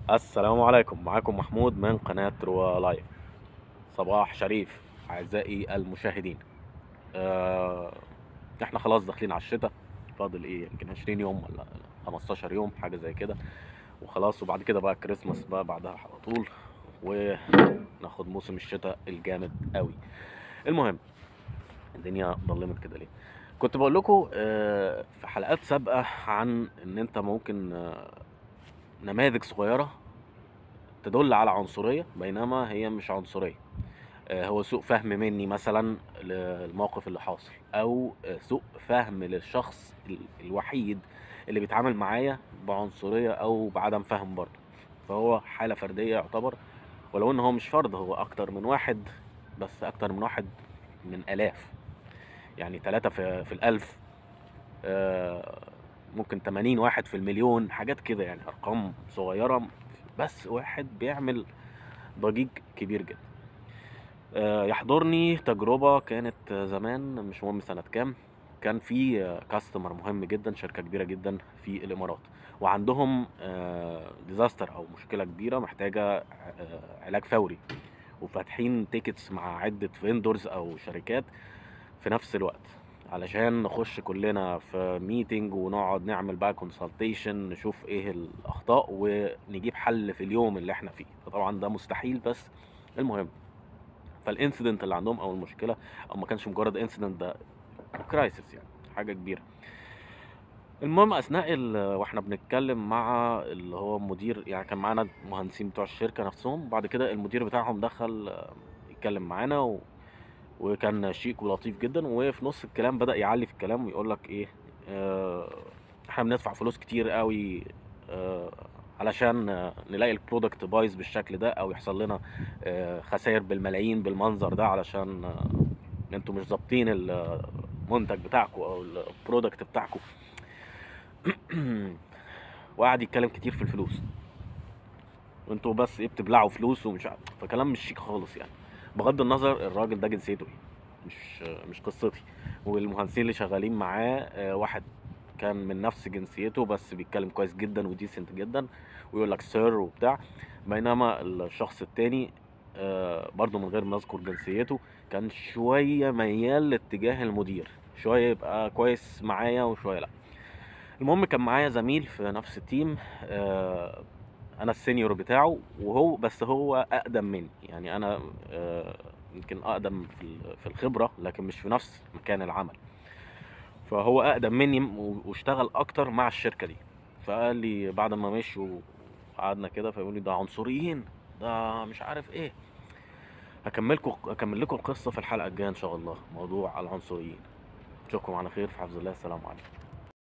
السلام عليكم معاكم محمود من قناة روا لايف صباح شريف أعزائي المشاهدين آه، احنا خلاص داخلين على الشتاء فاضل ايه يمكن 20 يوم ولا 15 يوم حاجة زي كده وخلاص وبعد كده بقى الكريسماس بقى بعدها على طول وناخد موسم الشتاء الجامد قوي المهم الدنيا ضلمت كده ليه كنت بقول لكم آه، في حلقات سابقة عن ان انت ممكن آه، نماذج صغيرة تدل على عنصرية بينما هي مش عنصرية آه، هو سوء فهم مني مثلا للموقف اللي حاصل او آه، سوء فهم للشخص ال- الوحيد اللي بيتعامل معايا بعنصرية او بعدم فهم برضه فهو حالة فردية يعتبر ولو ان هو مش فرد هو اكتر من واحد بس اكتر من واحد من الاف يعني ثلاثة في, في الالف آه، ممكن 80 واحد في المليون حاجات كده يعني ارقام صغيرة بس واحد بيعمل ضجيج كبير جدا آه، يحضرني تجربة كانت زمان مش مهم سنة كام كان في كاستمر مهم جدا شركة كبيرة جدا في الإمارات وعندهم ديزاستر أو مشكلة كبيرة محتاجة آه، علاج فوري وفاتحين تيكتس مع عدة فيندورز أو شركات في نفس الوقت علشان نخش كلنا في ميتنج ونقعد نعمل بقى كونسلتيشن نشوف ايه الاخطاء ونجيب حل في اليوم اللي احنا فيه فطبعا ده مستحيل بس المهم فالانسيدنت اللي عندهم او المشكله او ما كانش مجرد انسيدنت ده كرايسيس يعني حاجه كبيره المهم اثناء ال- واحنا بنتكلم مع اللي هو مدير يعني كان معانا مهندسين بتوع الشركه نفسهم بعد كده المدير بتاعهم دخل آه، يتكلم معانا و... وكان شيك ولطيف جدا وفي نص الكلام بدأ يعلي في الكلام ويقول لك ايه آه احنا بندفع فلوس كتير قوي آه علشان آه، نلاقي البرودكت بايظ بالشكل ده او يحصل لنا آه خسائر بالملايين بالمنظر ده علشان آه انتوا مش ظابطين المنتج بتاعكم او البرودكت بتاعكم وقعد يتكلم كتير في الفلوس وانتوا بس ايه بتبلعوا فلوس ومش عارف فكلام مش شيك خالص يعني بغض النظر الراجل ده جنسيته ايه مش مش قصتي والمهندسين اللي شغالين معاه آه، واحد كان من نفس جنسيته بس بيتكلم كويس جدا وديسنت جدا ويقول لك سير وبتاع بينما الشخص التاني آه، برضه من غير ما اذكر جنسيته كان شويه ميال لاتجاه المدير شويه يبقى كويس معايا وشويه لا المهم كان معايا زميل في نفس التيم آه، انا السينيور بتاعه وهو بس هو اقدم مني يعني انا آه، يمكن اقدم في ال- في الخبره لكن مش في نفس مكان العمل فهو اقدم مني و- واشتغل اكتر مع الشركه دي فقال لي بعد ما مشوا قعدنا كده فيقول لي ده عنصريين ده مش عارف ايه هكملكم هكمل لكم القصه في الحلقه الجايه ان شاء الله موضوع العنصريين اشوفكم على خير في حفظ الله السلام عليكم